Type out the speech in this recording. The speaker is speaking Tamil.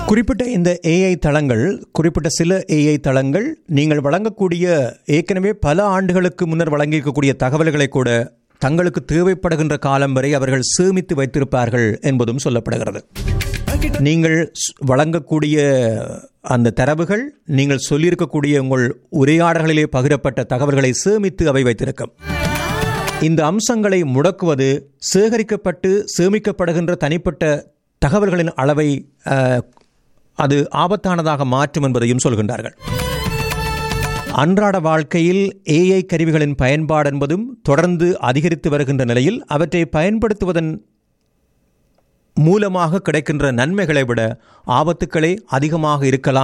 குறிப்பிட்ட இந்த ஏஐ தளங்கள் குறிப்பிட்ட சில ஏஐ தளங்கள் நீங்கள் வழங்கக்கூடிய ஏற்கனவே பல ஆண்டுகளுக்கு முன்னர் வழங்கியிருக்கக்கூடிய தகவல்களை கூட தங்களுக்கு தேவைப்படுகின்ற காலம் வரை அவர்கள் சேமித்து வைத்திருப்பார்கள் என்பதும் சொல்லப்படுகிறது நீங்கள் ஸ்- வழங்கக்கூடிய அந்த தரவுகள் நீங்கள் சொல்லியிருக்கக்கூடிய உங்கள் உரையாடல்களிலே பகிரப்பட்ட தகவல்களை சேமித்து அவை வைத்திருக்கும் இந்த அம்சங்களை முடக்குவது சேகரிக்கப்பட்டு சேமிக்கப்படுகின்ற தனிப்பட்ட தகவல்களின் அளவை அஹ், அது ஆபத்தானதாக மாற்றும் என்பதையும் சொல்கின்றார்கள் அன்றாட வாழ்க்கையில் ஏஐ கருவிகளின் பயன்பாடு என்பதும் தொடர்ந்து அதிகரித்து வருகின்ற நிலையில் அவற்றை பயன்படுத்துவதன் மூலமாக கிடைக்கின்ற நன்மைகளை விட ஆபத்துக்களே அதிகமாக இருக்கலாம்